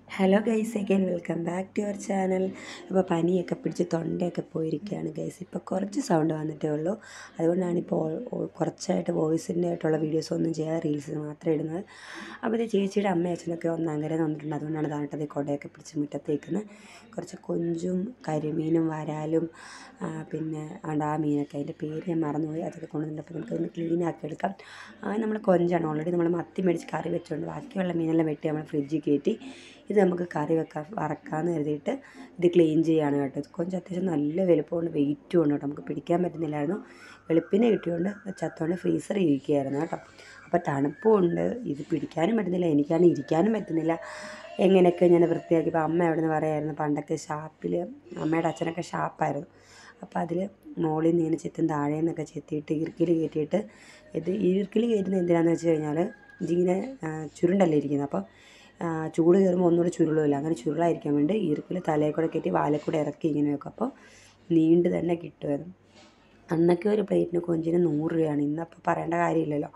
hello guys again welcome back to your channel ഇപ്പോൾ പനിയൊക്കെ പിടിച്ച് തൊണ്ടയൊക്കെ പോയിരിക്കുകയാണ് ഗൈസ് ഇപ്പോൾ കുറച്ച് സൗണ്ട് വന്നിട്ടേ ഉള്ളൂ അതുകൊണ്ടാണ് ഇപ്പോൾ കുറച്ചായിട്ട് വോയിസിൻ്റെ ആയിട്ടുള്ള വീഡിയോസ് ഒന്നും ചെയ്യാതെ റീൽസ് മാത്രം ഇടുന്നത് അപ്പോൾ ഇത് ചേച്ചിയുടെ അമ്മ അച്ഛനൊക്കെ ഒന്ന് അങ്ങനെ വന്നിട്ടുണ്ട് അതുകൊണ്ടാണ് താണ്ടത് കൊടയൊക്കെ പിടിച്ച് മുറ്റത്തേക്കുന്നത് കുറച്ച് കൊഞ്ചും കരിമീനും വരാലും ആ, പിന്നെ ആണ്ട് ആ മീനൊക്കെ അതിൻ്റെ പേര് ഞാൻ മറന്നുപോയി അതൊക്കെ കൊണ്ടുവന്നിട്ട് അപ്പോൾ നമുക്കൊന്ന് ക്ലീൻ ആക്കി എടുക്കാം ആ നമ്മൾ കൊഞ്ചാണ് ഓൾറെഡി നമ്മൾ മത്തി മേടിച്ച് കറി വെച്ചുകൊണ്ട് ബാക്കിയുള്ള മീനെല്ലാം വെട്ടി നമ്മൾ ഫ്രിഡ്ജിൽ കയറ്റി ഇത് നമുക്ക് കറി വെക്കാൻ വറക്കാമെന്ന് കരുതിയിട്ട് ഇത് ക്ലീൻ ചെയ്യാണ് കേട്ടോ ഇത് കൊഞ്ച് അത്യാവശ്യം നല്ല വലുപ്പമുണ്ട് വെയിറ്റും ഉണ്ട് കേട്ടോ നമുക്ക് പിടിക്കാൻ പറ്റുന്നില്ലായിരുന്നു വെളുപ്പിനെ കിട്ടിയോണ്ട് ചത്തോണ്ട് ഫ്രീസറിൽ ഇരിക്കുകയായിരുന്നു കേട്ടോ അപ്പോൾ തണുപ്പും ഉണ്ട് ഇത് പിടിക്കാനും പറ്റുന്നില്ല എനിക്കാണ് ഇരിക്കാനും പറ്റുന്നില്ല എങ്ങനെയൊക്കെ ഞാൻ വൃത്തിയാക്കി ഇപ്പോൾ അമ്മ എവിടെ നിന്ന് പറയായിരുന്നു പണ്ടൊക്കെ ഷാപ്പിൽ അമ്മയുടെ അച്ഛനൊക്കെ ഷാപ്പായിരുന്നു അപ്പോൾ അതിൽ മുകളിൽ നിന്ന് ഇങ്ങനെ ചെത്തും താഴെ നിന്നൊക്കെ ചെത്തിയിട്ട് ഇറുക്കിൽ കയറ്റിയിട്ട് ഇത് ഇറുക്കിൽ കയറ്റുന്നത് എന്തിനാണെന്ന് വെച്ച് കഴിഞ്ഞാൽ ഇതിങ്ങനെ ആ, ചുരുണ്ടല്ലേ ഇരിക്കുന്നത് അപ്പോൾ ആ, ചൂട് കയറുമ്പോൾ ഒന്നുകൂടെ ചുരുളില്ല അങ്ങനെ ചുരുളായിരിക്കാൻ വേണ്ടി ഈർക്കിൽ തലയിൽ കൂടെ കയറ്റി വാലയിൽ കൂടെ ഇറക്കി ഇങ്ങനെ വെക്കും അപ്പോൾ നീണ്ട് തന്നെ കിട്ടുമായിരുന്നു അന്നൊക്കെ ഒരു പ്ലേറ്റിന് കൊഞ്ചിന് നൂറ് രൂപയാണ് ഇന്നപ്പോൾ പറയേണ്ട കാര്യമില്ലല്ലോ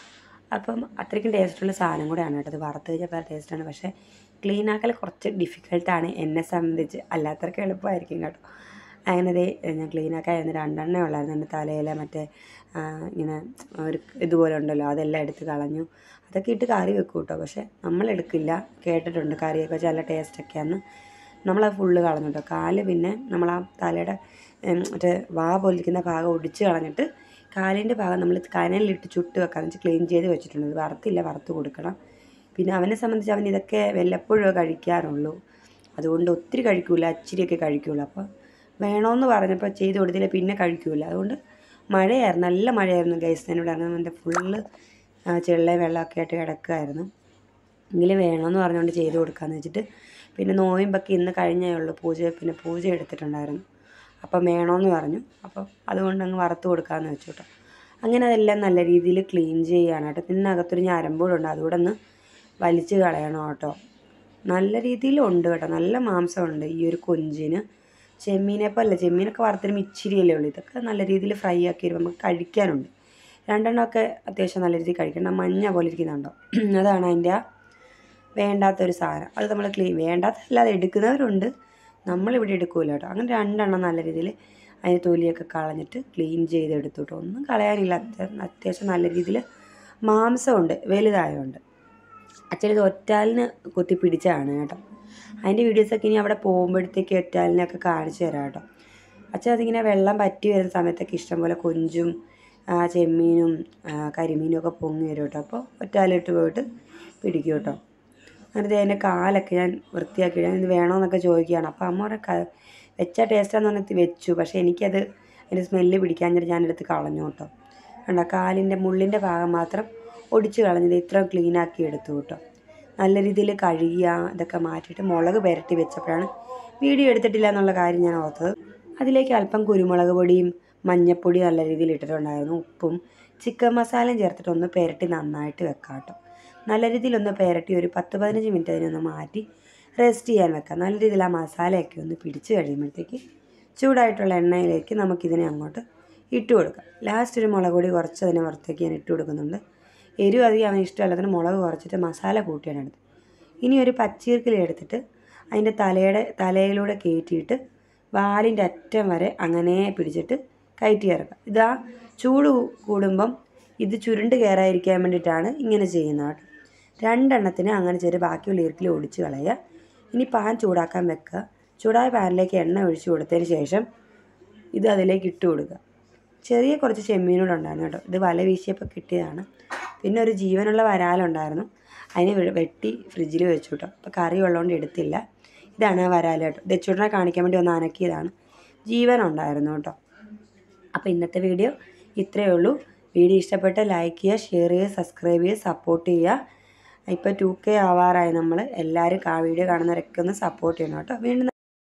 അപ്പം അത്രയ്ക്കും ടേസ്റ്റുള്ള സാധനം കൂടെയാണ് കേട്ടോ അത് വറുത്ത് കഴിഞ്ഞാൽ വേറെ ടേസ്റ്റാണ് പക്ഷേ ക്ലീൻ ആക്കൽ കുറച്ച് ഡിഫിക്കൽട്ടാണ് എന്നെ സംബന്ധിച്ച് അല്ലാത്തവർക്ക് എളുപ്പമായിരിക്കും കേട്ടോ അങ്ങനെ ദേ ഞാൻ ക്ലീൻ ആക്കായിരുന്നു രണ്ടെണ്ണേ ഉള്ളായിരുന്നു എൻ്റെ തലയിൽ മറ്റേ ആ, ഇങ്ങനെ ഒരു ഇതുപോലെ ഉണ്ടല്ലോ അതെല്ലാം എടുത്ത് കളഞ്ഞു അതൊക്കെ ഇട്ട് കറി വെക്കും കേട്ടോ പക്ഷേ നമ്മളെടുക്കില്ല കേട്ടിട്ടുണ്ട് കറിയൊക്കെ വെച്ചാൽ നല്ല ടേസ്റ്റൊക്കെയാണ് നമ്മളത് ഫുള്ള് കളഞ്ഞു കേട്ടോ കാല് പിന്നെ നമ്മൾ ആ തലയുടെ ഉം, മറ്റേ വാ പൊലിക്കുന്ന ഭാഗം ഒടിച്ച് കളഞ്ഞിട്ട് കാലിൻ്റെ ഭാഗം നമ്മൾ കനലിലിട്ട് ചുട്ട് വെക്കാന്ന് വെച്ച് ക്ലീൻ ചെയ്ത് വെച്ചിട്ടുണ്ട് ഇത് വറുത്തില്ല വറുത്ത് കൊടുക്കണം പിന്നെ അവനെ സംബന്ധിച്ച് അവൻ ഇതൊക്കെ വല്ലപ്പോഴും കഴിക്കാറുള്ളൂ അതുകൊണ്ട് ഒത്തിരി കഴിക്കൂല ഇച്ചിരിയൊക്കെ കഴിക്കുള്ളൂ അപ്പോൾ വേണമെന്ന് പറഞ്ഞപ്പോൾ ചെയ്ത് കൊടുത്തില്ല പിന്നെ കഴിക്കൂല അതുകൊണ്ട് മഴയായിരുന്നു നല്ല മഴയായിരുന്നു ഗൈസ് എന്നോട് ഇറങ്ങുമ്പോൾ എൻ്റെ ഫുള്ള് ചെള്ളയും വെള്ളമൊക്കെ ആയിട്ട് കിടക്കുമായിരുന്നു എങ്കിലും വേണമെന്ന് പറഞ്ഞുകൊണ്ട് ചെയ്ത് കൊടുക്കാമെന്ന് വെച്ചിട്ട് പിന്നെ നോയമ്പൊക്കെ ഇന്ന് കഴിഞ്ഞേ ഉള്ളൂ പൂജ പിന്നെ പൂജ എടുത്തിട്ടുണ്ടായിരുന്നു അപ്പം വേണമെന്ന് പറഞ്ഞു അപ്പം അതുകൊണ്ട് അങ്ങ് വറുത്ത് കൊടുക്കാമെന്ന് വെച്ചു കേട്ടോ അങ്ങനെ അതെല്ലാം നല്ല രീതിയിൽ ക്ലീൻ ചെയ്യുകയാണ് കേട്ടോ ഇതിനകത്തൊരു ഞരമ്പൂടുണ്ട് അതുകൂടെ ഒന്ന് വലിച്ച് കളയണം കേട്ടോ നല്ല രീതിയിലുണ്ട് കേട്ടോ നല്ല മാംസമുണ്ട് ഈ ഒരു കൊഞ്ചിന് ചെമ്മീനെ പോലെ അല്ല ചെമ്മീനൊക്കെ വറുത്തിരുമ്പോൾ ഇച്ചിരിയല്ലേ ഉള്ളൂ ഇതൊക്കെ നല്ല രീതിയിൽ ഫ്രൈ ആക്കി വരുമ്പോൾ നമുക്ക് കഴിക്കാനുണ്ട് രണ്ടെണ്ണമൊക്കെ അത്യാവശ്യം നല്ല രീതിയിൽ കഴിക്കണം മഞ്ഞ പോലെ ഇരിക്കുന്നുണ്ടോ അതാണ് അതിൻ്റെ ആ വേണ്ടാത്തൊരു സാധനം അത് നമ്മൾ ക്ലീൻ വേണ്ടാത്തല്ലാതെ എടുക്കുന്നവരുണ്ട് നമ്മളിവിടെ എടുക്കൂല കേട്ടോ അങ്ങനെ രണ്ടെണ്ണം നല്ല രീതിയിൽ അതിന് തൊലിയൊക്കെ കളഞ്ഞിട്ട് ക്ലീൻ ചെയ്തെടുത്തു കേട്ടോ ഒന്നും കളയാനില്ല അത്യാ- അത്യാവശ്യം നല്ല രീതിയിൽ മാംസമുണ്ട് വലുതായതുകൊണ്ട് അച്ഛൻ ഇത് ഒറ്റാലിന് കുത്തി പിടിച്ചതാണ് കേട്ടോ അതിൻ്റെ വീഡിയോസൊക്കെ ഇനി അവിടെ പോകുമ്പോഴത്തേക്ക് ഒറ്റാലിനൊക്കെ കാണിച്ചു തരാം കേട്ടോ അച്ഛൻ അതിങ്ങനെ വെള്ളം പറ്റി വരുന്ന സമയത്തൊക്കെ ഇഷ്ടംപോലെ കൊഞ്ചും ആ, ചെമ്മീനും ആ, കരിമീനും ഒക്കെ പൊങ്ങി വരും കേട്ടോ അപ്പോൾ ഒറ്റാലിട്ട് പോയിട്ട് പിടിക്കും കേട്ടോ എന്നിട്ട് അതിൻ്റെ കാലൊക്കെ ഞാൻ വൃത്തിയാക്കി ഞാൻ ഇത് വേണമെന്നൊക്കെ ചോദിക്കുകയാണ് അപ്പോൾ അമ്മ പറയും "ക- വെച്ച ടേസ്റ്റാന്ന് പറഞ്ഞിട്ട് വെച്ചു പക്ഷേ എനിക്കത് അതിൻ്റെ സ്മെല്ല് പിടിക്കാഞ്ഞിട്ട് ഞാനെടുത്ത് കളഞ്ഞു കേട്ടോ കണ്ടോ കാലിൻ്റെ മുള്ളിൻ്റെ ഭാഗം മാത്രം ഒടിച്ച് കളഞ്ഞത് ഇത്ര ക്ലീനാക്കി എടുത്തു കേട്ടോ നല്ല രീതിയിൽ കഴുകിയ ഇതൊക്കെ മാറ്റിയിട്ട് മുളക് പുരട്ടി വെച്ചപ്പോഴാണ് വീഡിയോ എടുത്തിട്ടില്ല എന്നുള്ള കാര്യം ഞാൻ ഓർത്തത് അതിലേക്ക് അല്പം കുരുമുളക് പൊടിയും മഞ്ഞപ്പൊടി നല്ല രീതിയിൽ ഇട്ടിട്ടുണ്ടായിരുന്നു ഉപ്പും ചിക്കൻ മസാലയും ചേർത്തിട്ട് ഒന്ന് പുരട്ടി നന്നായിട്ട് വെക്കാം കേട്ടോ നല്ല രീതിയിലൊന്ന് പുരട്ടി ഒരു പത്ത് പതിനഞ്ച് മിനിറ്റ് അതിനൊന്ന് മാറ്റി റെസ്റ്റ് ചെയ്യാൻ വെക്കാം നല്ല രീതിയിൽ ആ മസാലയൊക്കെ ഒന്ന് പിടിച്ച് കഴിയുമ്പോഴത്തേക്ക് ചൂടായിട്ടുള്ള എണ്ണയിലേക്ക് നമുക്കിതിനെ അങ്ങോട്ട് ഇട്ട് കൊടുക്കാം ലാസ്റ്റ് ഒരു മുളക് പൊടി കുറച്ച് അതിനെ പുറത്തേക്ക് ഞാൻ ഇട്ട് കൊടുക്കുന്നുണ്ട് എരിവ് അധികം അവന് ഇഷ്ടമല്ലാത്തതിന് മുളക് കുറച്ചിട്ട് മസാല കൂട്ടിയാണ് എടുത്തത് ഇനി ഒരു പച്ചീർക്കിലി എടുത്തിട്ട് അതിൻ്റെ തലയുടെ തലയിലൂടെ കയറ്റിയിട്ട് വാലിൻ്റെ അറ്റം വരെ അങ്ങനെ പിടിച്ചിട്ട് കയറ്റി ഇറക്കാം ഇതാ ചൂട് കൂ- കൂടുമ്പം ഇത് ചുരുണ്ട് കയറാതിരിക്കാൻ വേണ്ടിയിട്ടാണ് ഇങ്ങനെ ചെയ്യുന്നത് കേട്ടോ രണ്ടെണ്ണത്തിന് അങ്ങനെ ചെയ്ത് ബാക്കിയുള്ള ഈർക്കിൽ ഒടിച്ച് കളയുക ഇനി പാൻ ചൂടാക്കാൻ വെക്കുക ചൂടായ പാനിലേക്ക് എണ്ണ ഒഴിച്ച് കൊടുത്തതിന് ശേഷം ഇത് അതിലേക്ക് ഇട്ട് കൊടുക്കുക ചെറിയ കുറച്ച് ചെമ്മീനൂടെ ഉണ്ടായിരുന്നു കേട്ടോ ഇത് വല വീശിയപ്പോൾ കിട്ടിയതാണ് പിന്നെ ഒരു ജീവനുള്ള വരാലുണ്ടായിരുന്നു അതിനെ വെ- വെട്ടി ഫ്രിഡ്ജിൽ വെച്ചു കേട്ടോ അപ്പോൾ കറി ഉള്ളതുകൊണ്ട് എടുത്തില്ല ഇതാണ് ആ വരാൽ കേട്ടോ ദച്ചൂട്ടിനെ കാണിക്കാൻ വേണ്ടി ഒന്ന് അനക്കിയതാണ് ജീവൻ ഉണ്ടായിരുന്നു കേട്ടോ അപ്പോൾ ഇന്നത്തെ വീഡിയോ ഇത്രയേ ഉള്ളൂ വീഡിയോ ഇഷ്ടപ്പെട്ട ലൈക്ക് ചെയ്യുക ഷെയർ ചെയ്യുക സബ്സ്ക്രൈബ് ചെയ്യുക സപ്പോർട്ട് ചെയ്യുക ഇപ്പോൾ ടു കെ ആവാറായി നമ്മൾ എല്ലാവരും ആ വീഡിയോ കാണുന്നവരൊക്കെ ഒന്ന് സപ്പോർട്ട് ചെയ്യണം കേട്ടോ വീണ്ടും